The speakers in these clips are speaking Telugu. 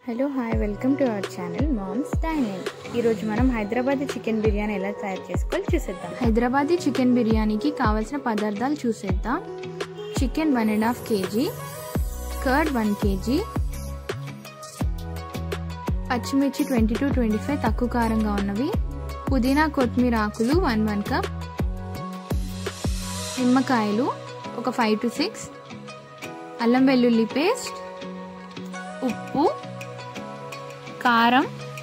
Hello hi welcome to our channel moms dining ఈరోజు మనం హైదరాబాదీ చికెన్ బిర్యానీ ఎలా తయారు చేసుకోవాలి చూసేద్దాం హైదరాబాదీ చికెన్ బిర్యానీకి కావాల్సిన పదార్థాలు చూసేద్దాం chicken one and half kg curd one kg పచ్చిమిర్చి ట్వంటీ టు ట్వంటీ ఫైవ్ తక్కువ కారంగా ఉన్నవి పుదీనా కొత్తిమీర ఆకులు వన్ వన్ కప్ నిమ్మకాయలు ఒక ఫైవ్ టు సిక్స్ అల్లం వెల్లుల్లి పేస్ట్ ఉప్పు కారం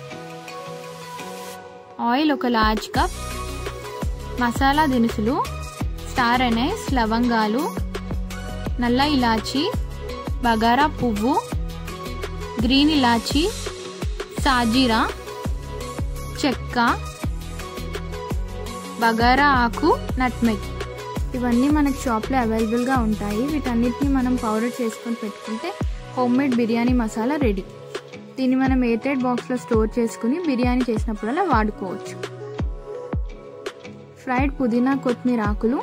ఆయిల్ ఒక లార్జ్ కప్ మసాలా దినుసులు స్టార్ అనైస్ లవంగాలు నల్ల ఇలాచి బగారా పువ్వు గ్రీన్ ఇలాచి సాజీరా చెక్క బగారా ఆకు నట్మెగ్ ఇవన్నీ మనకి షాప్లో అవైలబుల్గా ఉంటాయి వీటన్నిటిని మనం పౌడర్ చేసుకొని పెట్టుకుంటే home made biryani masala ready దీన్ని మనం ఎయిర్టైట్ బాక్స్లో స్టోర్ చేసుకుని బిర్యానీ చేసినప్పుడల్లా వాడుకోవచ్చు ఫ్రైడ్ పుదీనా కొత్తిమీర ఆకులు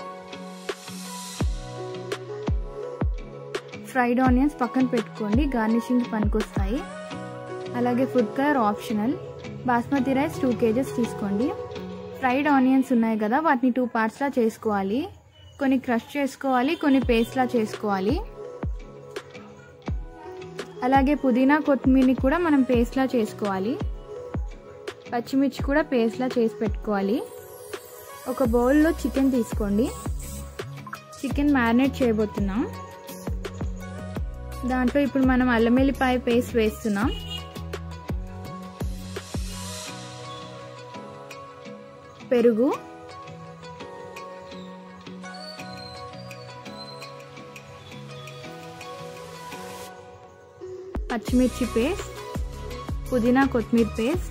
ఫ్రైడ్ ఆనియన్స్ పక్కన పెట్టుకోండి గార్నిషింగ్ పనికొస్తాయి అలాగే food colour optional basmati rice two kgs తీసుకోండి ఫ్రైడ్ ఆనియన్స్ ఉన్నాయి కదా వాటిని టూ పార్ట్స్లా చేసుకోవాలి కొన్ని క్రష్ చేసుకోవాలి కొన్ని పేస్ట్లా చేసుకోవాలి అలాగే పుదీనా కొత్తిమీరని కూడా మనం పేస్ట్లా చేసుకోవాలి పచ్చిమిర్చి కూడా పేస్ట్లా చేసి పెట్టుకోవాలి ఒక బౌల్లో చికెన్ తీసుకోండి చికెన్ మ్యారినేట్ చేయబోతున్నాం దాంట్లో ఇప్పుడు మనం అల్లం వెల్లిపాయ పేస్ట్ వేస్తున్నాం పెరుగు పచ్చిమిర్చి పేస్ట్ పుదీనా కొత్తిమీర పేస్ట్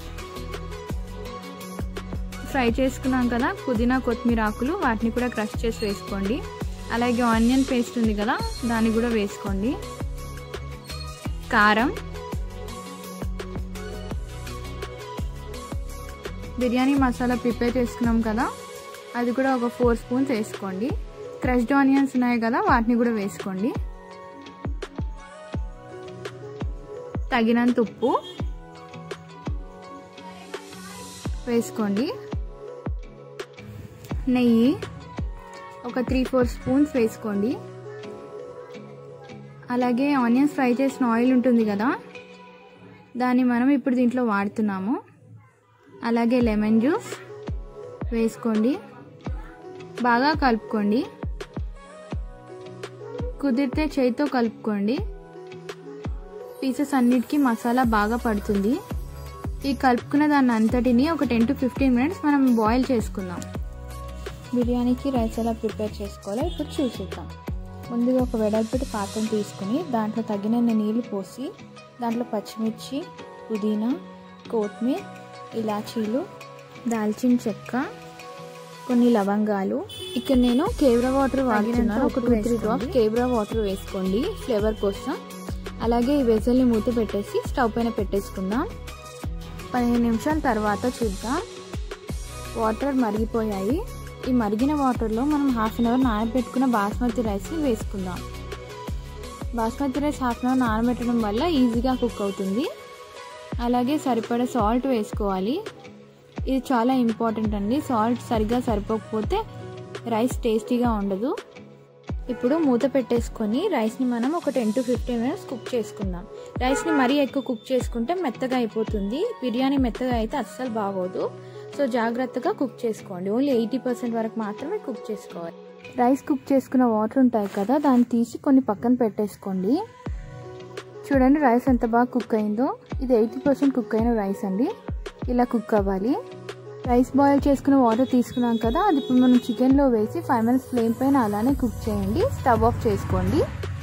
ఫ్రై చేసుకున్నాం కదా పుదీనా కొత్తిమీర ఆకులు వాటిని కూడా క్రష్ చేసి వేసుకోండి అలాగే ఆనియన్ పేస్ట్ ఉంది కదా దాన్ని కూడా వేసుకోండి కారం బిర్యానీ మసాలా ప్రిపేర్ చేసుకున్నాం కదా అది కూడా ఒక ఫోర్ స్పూన్స్ వేసుకోండి క్రష్డ్ ఆనియన్స్ ఉన్నాయి కదా వాటిని కూడా వేసుకోండి తగినంత ఉప్పు వేసుకోండి నెయ్యి ఒక త్రీ ఫోర్ స్పూన్స్ వేసుకోండి అలాగే ఆనియన్స్ ఫ్రై చేసిన ఆయిల్ ఉంటుంది కదా దాన్ని మనం ఇప్పుడు దీంట్లో వాడుతున్నాము అలాగే లెమన్ జ్యూస్ వేసుకోండి బాగా కలుపుకోండి కుదిరితే చేయితో కలుపుకోండి పీసెస్ అన్నిటికీ మసాలా బాగా పడుతుంది ఈ కలుపుకున్న దాన్ని అంతటిని ఒక టెన్ టు ఫిఫ్టీన్ మినిట్స్ మనం బాయిల్ చేసుకుందాం బిర్యానీకి రైస్ ఎలా ప్రిపేర్ చేసుకోవాలో ఇప్పుడు చూసేద్దాం ముందుగా ఒక వెడల్పిటి పాత్రను తీసుకుని దాంట్లో తగినన్ని నీళ్లు పోసి దాంట్లో పచ్చిమిర్చి పుదీనా కొత్తిమీర ఇలాచీలు దాల్చిన చెక్క కొన్ని లవంగాలు ఇక్కడ నేను కేవ్రా వాటర్ వాడుతున్నాను ఒక టూ త్రీ వేసుకోండి. డ్రాప్ కేవ్రా వాటర్ వేసుకోండి ఫ్లేవర్ కోసం అలాగే ఈ వెజల్ని మూత పెట్టేసి స్టవ్ పైన పెట్టేసుకుందాం పదిహేను నిమిషాల తర్వాత చూద్దాం వాటర్ మరిగిపోయాయి ఈ మరిగిన వాటర్లో మనం హాఫ్ అన్ అవర్ నానబెట్టుకున్న బాస్మతి రైస్ని వేసుకుందాం basmati rice half an hour నానబెట్టడం వల్ల ఈజీగా కుక్ అవుతుంది అలాగే సరిపడా సాల్ట్ వేసుకోవాలి ఇది చాలా ఇంపార్టెంట్ అండి సాల్ట్ సరిగ్గా సరిపోకపోతే రైస్ టేస్టీగా ఉండదు ఇప్పుడు మూత పెట్టేసుకొని రైస్ని మనం ఒక ten to fifteen minutes cook చేసుకుందాం రైస్ని మరీ ఎక్కువ కుక్ చేసుకుంటే మెత్తగా అయిపోతుంది బిర్యానీ మెత్తగా అయితే అస్సలు బాగోదు సో జాగ్రత్తగా కుక్ చేసుకోండి ఓన్లీ ఎయిటీ పర్సెంట్ వరకు మాత్రమే కుక్ చేసుకోవాలి రైస్ కుక్ చేసుకున్న వాటర్ ఉంటాయి కదా దాన్ని తీసి కొన్ని పక్కన పెట్టేసుకోండి చూడండి రైస్ ఎంత బాగా కుక్ అయిందో ఇది ఎయిటీ పర్సెంట్ కుక్ అయిన రైస్ అండి ఇలా కుక్ అవ్వాలి రైస్ బాయిల్ చేసుకున్న వాటర్ తీసుకున్నాం కదా అది ఇప్పుడు మనం చికెన్లో వేసి ఫైవ్ మినిట్స్ ఫ్లేమ్ పైన అలానే కుక్ చేయండి స్టవ్ ఆఫ్ చేసుకోండి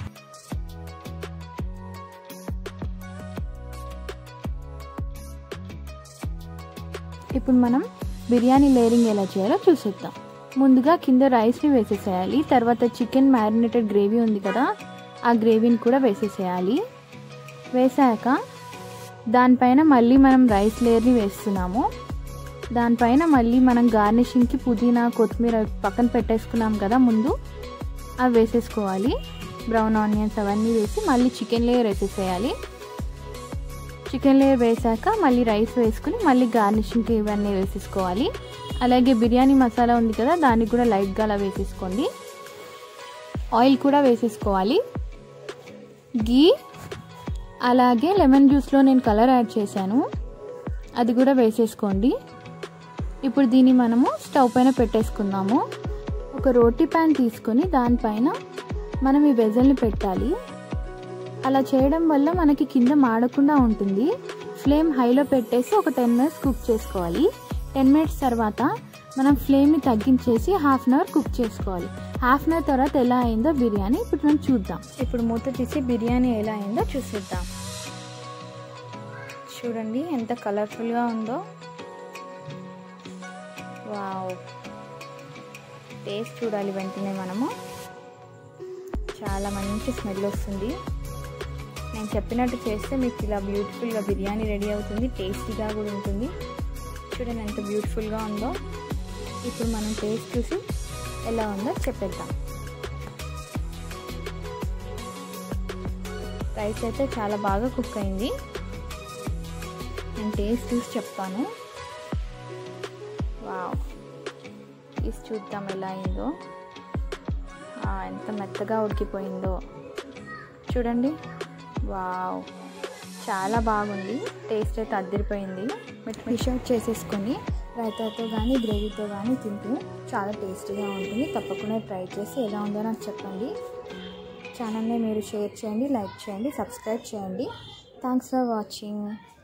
ఇప్పుడు మనం బిర్యానీ లేయరింగ్ ఎలా చేయాలో చూసేద్దాం ముందుగా కింద రైస్ని వేసేసేయాలి తర్వాత చికెన్ మ్యారినేటెడ్ గ్రేవీ ఉంది కదా ఆ గ్రేవీని కూడా వేసేసేయాలి వేసాక దానిపైన మళ్ళీ మనం రైస్ లేయర్ని వేస్తున్నాము దానిపైన మళ్ళీ మనం గార్నిషింగ్కి పుదీనా కొత్తిమీర పక్కన పెట్టేసుకున్నాం కదా ముందు అవి వేసేసుకోవాలి బ్రౌన్ ఆనియన్స్ అవన్నీ వేసి మళ్ళీ చికెన్ లేయర్ వేసేసేయాలి చికెన్ లేయర్ వేసాక మళ్ళీ రైస్ వేసుకుని మళ్ళీ గార్నిషింగ్కి ఇవన్నీ వేసేసుకోవాలి అలాగే బిర్యానీ మసాలా ఉంది కదా దానికి కూడా లైట్గా అలా వేసేసుకోండి ఆయిల్ కూడా వేసేసుకోవాలి గీ అలాగే లెమన్ జ్యూస్లో నేను కలర్ యాడ్ చేశాను అది కూడా వేసేసుకోండి ఇప్పుడు దీన్ని మనము స్టవ్ పైన పెట్టేసుకుందాము ఒక రోటీ ప్యాన్ తీసుకొని దానిపైన మనం ఈ వెజల్ని పెట్టాలి అలా చేయడం వల్ల మనకి కింద మాడకుండా ఉంటుంది ఫ్లేమ్ హైలో పెట్టేసి ఒక టెన్ మినిట్స్ కుక్ చేసుకోవాలి టెన్ మినిట్స్ తర్వాత మనం ఫ్లేమ్ని తగ్గించేసి హాఫ్ అన్ అవర్ కుక్ చేసుకోవాలి హాఫ్ అన్ అవర్ తర్వాత ఎలా అయిందో బిర్యానీ ఇప్పుడు మనం చూద్దాం ఇప్పుడు మూత తీసి బిర్యానీ ఎలా అయిందో చూసేద్దాం చూడండి ఎంత కలర్ఫుల్గా ఉందో వావ్ టేస్ట్ చూడాలి వెంటనే మనము చాలా మంచి స్మెల్ వస్తుంది నేను చెప్పినట్టు చేస్తే మీకు ఇలా బ్యూటిఫుల్గా బిర్యానీ రెడీ అవుతుంది టేస్టీగా కూడా ఉంటుంది చూడండి ఎంత బ్యూటిఫుల్గా ఉందో ఇప్పుడు మనం టేస్ట్ చూసి ఎలా ఉందో చెప్పేద్దాం రైస్ అయితే చాలా బాగా కుక్ అయింది నేను టేస్ట్ చూసి చెప్తాను వావ్ తీసి చూద్దాం ఎలా అయిందో ఎంత మెత్తగా ఉడికిపోయిందో చూడండి వావ్ చాలా బాగుంది టేస్ట్ అయితే అద్దరిపోయింది ఫిష్ అవుట్ చేసేసుకొని రైతాతో కానీ గ్రేవీతో కానీ తింటూ చాలా టేస్టీగా ఉంటుంది తప్పకుండా ట్రై చేసి ఎలా ఉందో నాకు చెప్పండి ఛానల్ని మీరు షేర్ చేయండి లైక్ చేయండి సబ్స్క్రైబ్ చేయండి థ్యాంక్స్ ఫర్ వాచింగ్